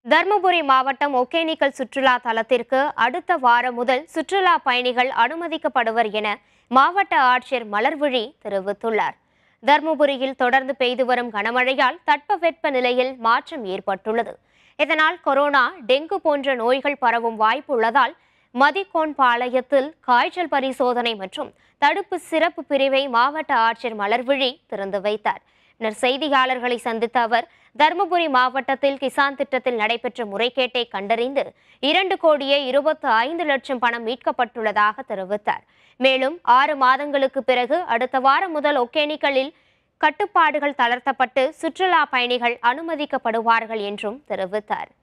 தருமபுரி மாவட்டம் ஒகேனிக்கல் சுற்றுலா தலத்திற்கு அடுத்த வாரம் முதல் சுற்றுலா பயணிகள் அனுமதிக்கப்படுவர் என மாவட்ட ஆட்சியர் மலர்விழி தெரிவித்துள்ளார் தருமபுரியில் தொடர்ந்து பெய்து வரும் கனமழையால் தட்பவெட்ப நிலையில் மாற்றம் ஏற்பட்டுள்ளது இதனால் கொரோனா டெங்கு போன்ற நோய்கள் பரவும் வாய்ப்பு உள்ளதால் மதிக்கோன் பாளையத்தில் காய்ச்சல் பரிசோதனை மற்றும் தடுப்பு சிறப்பு பிரிவை மாவட்ட ஆட்சியர் மலர்விழி திறந்து வைத்தார் பின்னர் செய்தியாளர்களை சந்தித்த அவர் தருமபுரி மாவட்டத்தில் கிசான் திட்டத்தில் நடைபெற்ற முறைகேட்டை கண்டறிந்து இரண்டு கோடியே இருபத்து ஐந்து லட்சம் பணம் மீட்கப்பட்டுள்ளதாக தெரிவித்தார் மேலும் ஆறு மாதங்களுக்கு பிறகு அடுத்த வாரம் முதல் ஒகேனிக்கலில் கட்டுப்பாடுகள் தளர்த்தப்பட்டு சுற்றுலா பயணிகள் அனுமதிக்கப்படுவார்கள் என்றும் தெரிவித்தார்